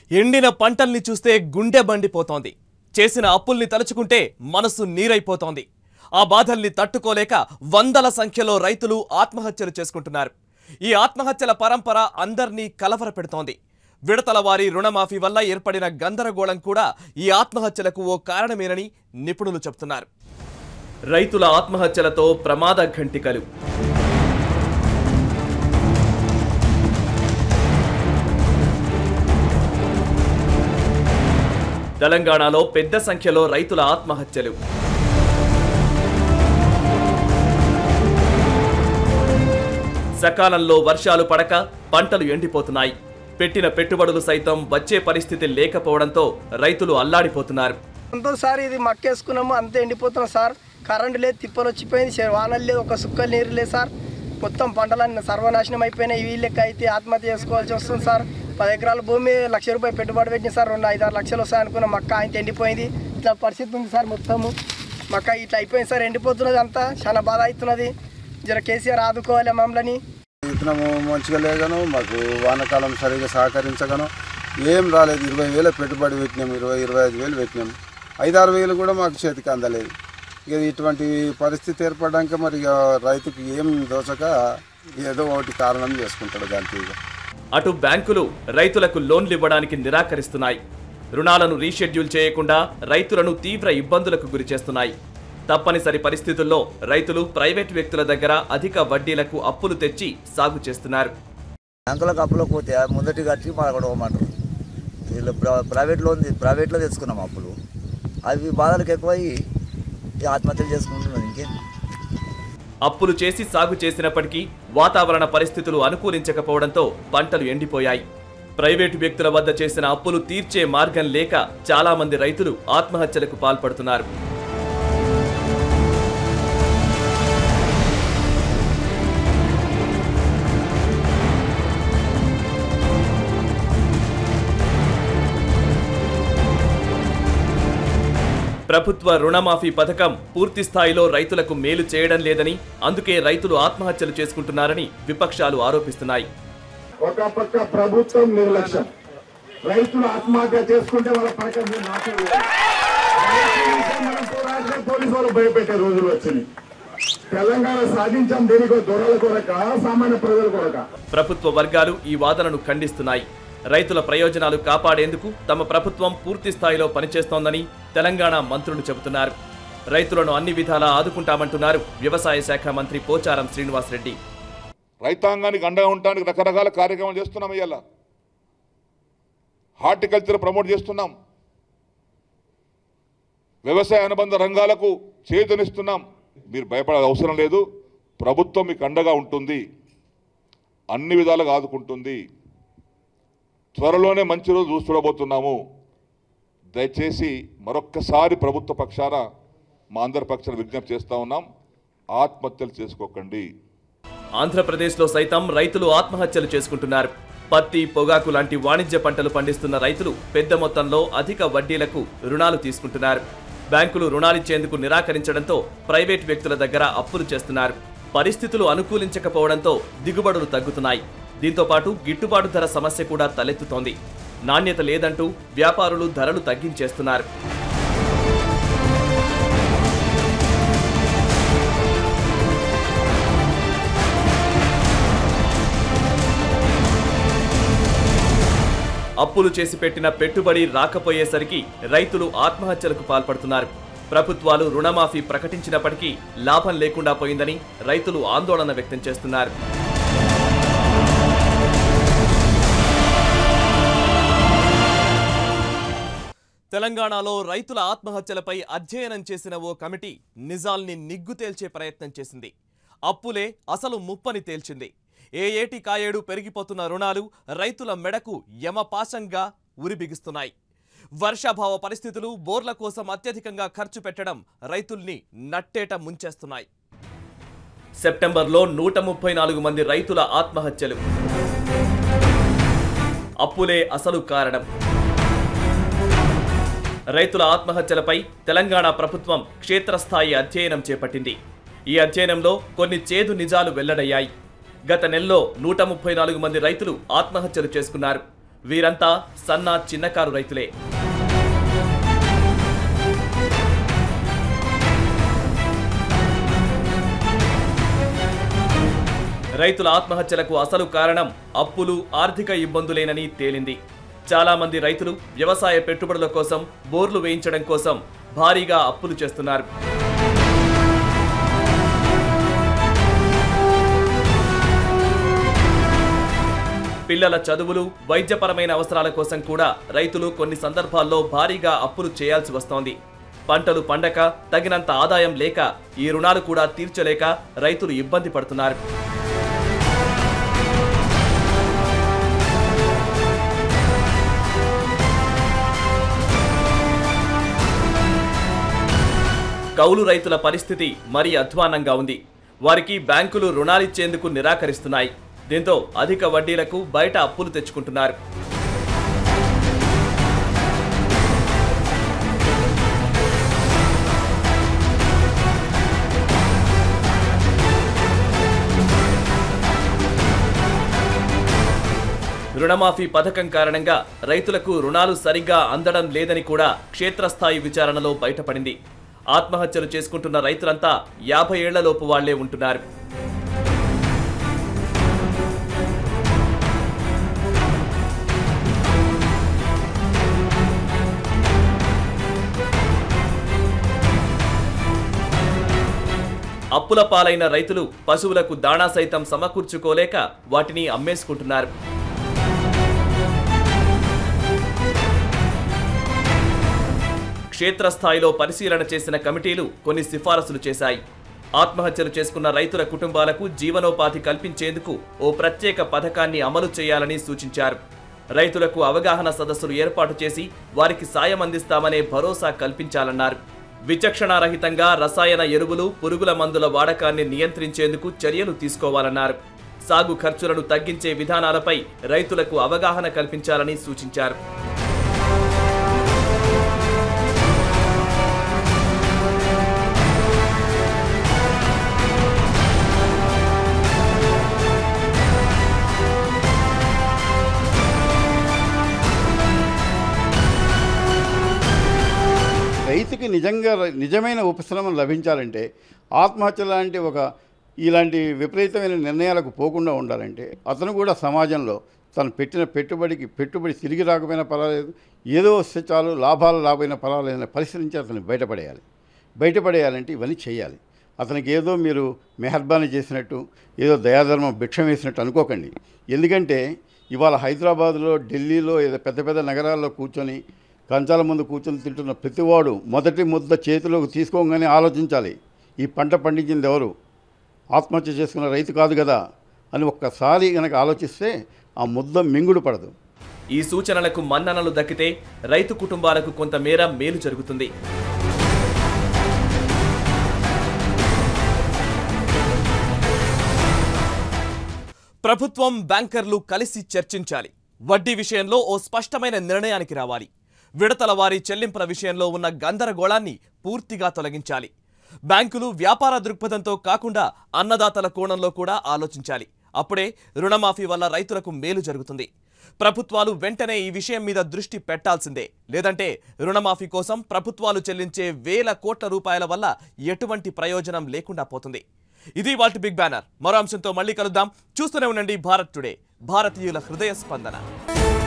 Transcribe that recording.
ఎండిన పంటల్ని చూస్తే గుండె బండిపోతోంది చేసిన అప్పుల్ని తలుచుకుంటే మనసు నీరైపోతోంది ఆ బాధల్ని తట్టుకోలేక వందల సంఖ్యలో రైతులు ఆత్మహత్యలు చేసుకుంటున్నారు ఈ ఆత్మహత్యల పరంపర అందర్నీ కలవరపెడుతోంది విడతల వారి రుణమాఫీ వల్ల ఏర్పడిన గందరగోళం కూడా ఈ ఆత్మహత్యలకు ఓ కారణమేనని నిపుణులు చెబుతున్నారు రైతుల ఆత్మహత్యలతో ప్రమాద ఘంటికలు తెలంగాణలో పెద్ద సంఖ్యలో రైతుల ఆత్మహత్యలు సకాలంలో వర్షాలు పడక పంటలు ఎండిపోతున్నాయి పెట్టిన పెట్టుబడులు సైతం వచ్చే పరిస్థితి లేకపోవడంతో రైతులు అల్లాడిపోతున్నారు ఎంతో సార్ ఇది మక్కేసుకున్నాము అంతే ఎండిపోతున్నాం సార్ కరెంటు లేదు తిప్పలు వచ్చిపోయింది చే- వానలు లేదు ఒక సుక్కలు నీరు లేదు సార్ మొత్తం పంటలన్నీ సర్వనాశనం అయిపోయినాయి ఈ లెక్క అయితే ఆత్మహత్య చేసుకోవాల్సి వస్తుంది సార్ పది ఎకరాల భూమి లక్ష రూపాయలు పెట్టుబడి పెట్టింది సార్ రెండు ఐదు ఆరు లక్షలు వస్తాయి అనుకున్న మక్క ఆయన ఎండిపోయింది ఇట్లా పరిస్థితి ఉంది సార్ మొత్తము మక్క ఇట్లా అయిపోయింది సార్ ఎండిపోతున్నది అంతా చాలా బాధ అవుతున్నది జర కేసీఆర్ ఆదుకోవాలి మమ్మల్ని విత్తనము మంచిగా లేగను మాకు వానాకాలం సరిగా సహకరించగను ఏం రాలేదు ఇరవై వేల పెట్టుబడి పెట్టినాం ఇరవై ఇరవై ఐదు వేలు పెట్టినాం ఐదారు వేలు కూడా మాకు చేతికి అందలేదు ఇక ఇటువంటి పరిస్థితి ఏర్పడ్డాక మరి ఇక రైతుకి ఏం దోచక ఏదో ఒకటి కారణం చేసుకుంటాడు దానికి ఇక అటు బ్యాంకులు రైతులకు లోన్లు ఇవ్వడానికి నిరాకరిస్తున్నాయి రుణాలను రీషెడ్యూల్ చేయకుండా రైతులను తీవ్ర ఇబ్బందులకు గురిచేస్తున్నాయి తప్పనిసరి పరిస్థితుల్లో రైతులు ప్రైవేట్ వ్యక్తుల దగ్గర అధిక వడ్డీలకు అప్పులు తెచ్చి సాగు చేస్తున్నారు బ్యాంకులకు అప్పులకు పోతే ముందటి కట్టి మనకు ఇవ్వమంటారు వీళ్ళు ప్ర- ప్రైవేట్లో ఉంది ప్రైవేట్లో తెచ్చుకున్నాం అప్పులు అవి బాధలకు ఎక్కువయ్యి ఈ ఆత్మహత్యలు చేసుకుంటున్నాం ఇంకేం అప్పులు చేసి సాగు చేసినప్పటికీ వాతావరణ పరిస్థితులు అనుకూలించకపోవడంతో పంటలు ఎండిపోయాయి ప్రైవేటు వ్యక్తుల వద్ద చేసిన అప్పులు తీర్చే మార్గం లేక చాలా మంది రైతులు ఆత్మహత్యలకు పాల్పడుతున్నారు ప్రభుత్వ రుణమాఫీ పథకం పూర్తి స్థాయిలో రైతులకు మేలు చేయడం లేదని అందుకే రైతులు ఆత్మహత్యలు చేసుకుంటున్నారని విపక్షాలు ఆరోపిస్తున్నాయి ఒక పక్క ప్రభుత్వం నిర్లక్ష్యం రైతులు ఆత్మహత్య చేసుకుంటే వాళ్ళ పక్కన మేము మాట్లాడలేదు. రైతు విషయం మనం పోరాడితే పోలీసు వాళ్ళు భయపెట్టే రోజులు వచ్చినాయి తెలంగాణ సాధించాం దేనికో దొరల కొరక సామాన్య ప్రజల కొరక ప్రభుత్వ వర్గాలు ఈ వాదనను ఖండిస్తున్నాయి రైతుల ప్రయోజనాలు కాపాడేందుకు తమ ప్రభుత్వం పూర్తి స్థాయిలో పనిచేస్తోందని తెలంగాణ మంత్రులు చెబుతున్నారు రైతులను అన్ని విధాలా ఆదుకుంటామంటున్నారు వ్యవసాయ శాఖ మంత్రి పోచారం శ్రీనివాసరెడ్డి రైతాంగానికి అండగా ఉండడానికి రకరకాల కార్యక్రమాలు చేస్తున్నాం ఇవాళ హార్టికల్చర్ ప్రమోట్ చేస్తున్నాం వ్యవసాయ అనుబంధ రంగాలకు చేతునిస్తున్నాం మీరు భయపడే అవసరం లేదు ప్రభుత్వం మీకు అండగా ఉంటుంది అన్ని విధాలుగా ఆదుకుంటుంది త్వరలోనే మంచి రోజు చూసి చూడబోతున్నాము దయచేసి మరొక్కసారి ప్రభుత్వ పక్షాన మా అందరి పక్షాన విజ్ఞప్తి చేస్తా ఉన్నాం ఆత్మహత్యలు చేసుకోకండి ఆంధ్రప్రదేశ్లో సైతం రైతులు ఆత్మహత్యలు చేసుకుంటున్నారు పత్తి పొగాకు లాంటి వాణిజ్య పంటలు పండిస్తున్న రైతులు పెద్ద మొత్తంలో అధిక వడ్డీలకు రుణాలు తీసుకుంటున్నారు బ్యాంకులు రుణాలిచ్చేందుకు నిరాకరించడంతో ప్రైవేట్ వ్యక్తుల దగ్గర అప్పులు చేస్తున్నారు పరిస్థితులు అనుకూలించకపోవడంతో దిగుబడులు తగ్గుతున్నాయి దీంతో పాటు గిట్టుబాటు ధర సమస్య కూడా తలెత్తుతోంది నాణ్యత లేదంటూ వ్యాపారులు ధరలు తగ్గించేస్తున్నారు అప్పులు చేసి పెట్టిన పెట్టుబడి రాకపోయేసరికి రైతులు ఆత్మహత్యలకు పాల్పడుతున్నారు ప్రభుత్వాలు రుణమాఫీ ప్రకటించినప్పటికీ లాభం లేకుండా పోయిందని రైతులు ఆందోళన వ్యక్తం చేస్తున్నారు తెలంగాణలో రైతుల ఆత్మహత్యలపై అధ్యయనం చేసిన ఓ కమిటీ నిజాల్ని నిగ్గు తేల్చే ప్రయత్నం చేసింది అప్పులే అసలు ముప్పని తేల్చింది ఏ ఏటి కాయేడు పెరిగిపోతున్న రుణాలు రైతుల మెడకు యమపాశంగా ఉరిబిగిస్తున్నాయి వర్షాభావ పరిస్థితులు బోర్ల కోసం అత్యధికంగా ఖర్చు పెట్టడం రైతుల్ని నట్టేట ముంచేస్తున్నాయి సెప్టెంబర్లో నూట ముప్పై నాలుగు మంది రైతుల ఆత్మహత్యలు అప్పులే అసలు కారణం రైతుల ఆత్మహత్యలపై తెలంగాణ ప్రభుత్వం క్షేత్రస్థాయి అధ్యయనం చేపట్టింది ఈ అధ్యయనంలో కొన్ని చేదు నిజాలు వెల్లడయ్యాయి గత నెలలో నూట ముప్పై నాలుగు మంది రైతులు ఆత్మహత్యలు చేసుకున్నారు వీరంతా సన్న చిన్నకారు రైతులే రైతుల ఆత్మహత్యలకు అసలు కారణం అప్పులు ఆర్థిక ఇబ్బందులేనని తేలింది చాలా మంది రైతులు వ్యవసాయ పెట్టుబడుల కోసం బోర్లు వేయించడం కోసం భారీగా అప్పులు చేస్తున్నారు పిల్లల చదువులు వైద్యపరమైన అవసరాల కోసం కూడా రైతులు కొన్ని సందర్భాల్లో భారీగా అప్పులు చేయాల్సి వస్తోంది పంటలు పండక తగినంత ఆదాయం లేక ఈ రుణాలు కూడా తీర్చలేక రైతులు ఇబ్బంది పడుతున్నారు కౌలు రైతుల పరిస్థితి మరీ అధ్వానంగా ఉంది వారికి బ్యాంకులు రుణాలిచ్చేందుకు నిరాకరిస్తున్నాయి దీంతో అధిక వడ్డీలకు బయట అప్పులు తెచ్చుకుంటున్నారు రుణమాఫీ పథకం కారణంగా రైతులకు రుణాలు సరిగ్గా అందడం లేదని కూడా క్షేత్రస్థాయి విచారణలో బయటపడింది ఆత్మహత్యలు చేసుకుంటున్న రైతులంతా యాభై ఏళ్లలోపు వాళ్లే ఉంటున్నారు అప్పుల పాలైన రైతులు పశువులకు దాణా సైతం సమకూర్చుకోలేక వాటిని అమ్మేసుకుంటున్నారు క్షేత్రస్థాయిలో పరిశీలన చేసిన కమిటీలు కొన్ని సిఫారసులు చేశాయి ఆత్మహత్యలు చేసుకున్న రైతుల కుటుంబాలకు జీవనోపాధి కల్పించేందుకు ఓ ప్రత్యేక పథకాన్ని అమలు చేయాలని సూచించారు రైతులకు అవగాహన సదస్సులు ఏర్పాటు చేసి వారికి సాయం అందిస్తామనే భరోసా కల్పించాలన్నారు విచక్షణారహితంగా రసాయన ఎరువులు పురుగుల మందుల వాడకాన్ని నియంత్రించేందుకు చర్యలు తీసుకోవాలన్నారు సాగు ఖర్చులను తగ్గించే విధానాలపై రైతులకు అవగాహన కల్పించాలని సూచించారు రైతుకి నిజంగా నిజమైన ఉపశమనం లభించాలంటే ఆత్మహత్య లాంటి ఒక ఇలాంటి విపరీతమైన నిర్ణయాలకు పోకుండా ఉండాలంటే అతను కూడా సమాజంలో తను పెట్టిన పెట్టుబడికి పెట్టుబడి తిరిగి రాకపోయినా పర్వాలేదు ఏదో వస్తే చాలు లాభాలు రాకపోయినా పర్వాలేదని పరిశీలించి అతను బయటపడేయాలి బయటపడేయాలంటే ఇవన్నీ చేయాలి అతనికి ఏదో మీరు మెహర్బానీ చేసినట్టు ఏదో దయాధర్మం భిక్షం వేసినట్టు అనుకోకండి ఎందుకంటే ఇవాళ హైదరాబాద్లో ఢిల్లీలో ఏదో పెద్ద పెద్ద నగరాల్లో కూర్చొని కంచాల ముందు కూర్చొని తింటున్న ప్రతివాడు మొదటి ముద్ద చేతిలోకి తీసుకోగానే ఆలోచించాలి ఈ పంట పండించింది ఎవరు ఆత్మహత్య చేసుకున్న రైతు కాదు కదా అని ఒక్కసారి కనుక ఆలోచిస్తే ఆ ముద్ద మింగుడు పడదు ఈ సూచనలకు మన్ననలు దక్కితే రైతు కుటుంబాలకు కొంతమేర మేలు జరుగుతుంది ప్రభుత్వం బ్యాంకర్లు కలిసి చర్చించాలి వడ్డీ విషయంలో ఓ స్పష్టమైన నిర్ణయానికి రావాలి విడతల వారి చెల్లింపుల విషయంలో ఉన్న గందరగోళాన్ని పూర్తిగా తొలగించాలి బ్యాంకులు వ్యాపార దృక్పథంతో కాకుండా అన్నదాతల కోణంలో కూడా ఆలోచించాలి అప్పుడే రుణమాఫీ వల్ల రైతులకు మేలు జరుగుతుంది ప్రభుత్వాలు వెంటనే ఈ విషయం మీద దృష్టి పెట్టాల్సిందే లేదంటే రుణమాఫీ కోసం ప్రభుత్వాలు చెల్లించే వేల కోట్ల రూపాయల వల్ల ఎటువంటి ప్రయోజనం లేకుండా పోతుంది ఇది వాటి బిగ్ బ్యానర్ మరో అంశంతో మళ్ళీ కలుద్దాం చూస్తూనే ఉండండి భారత్ టుడే భారతీయుల హృదయ స్పందన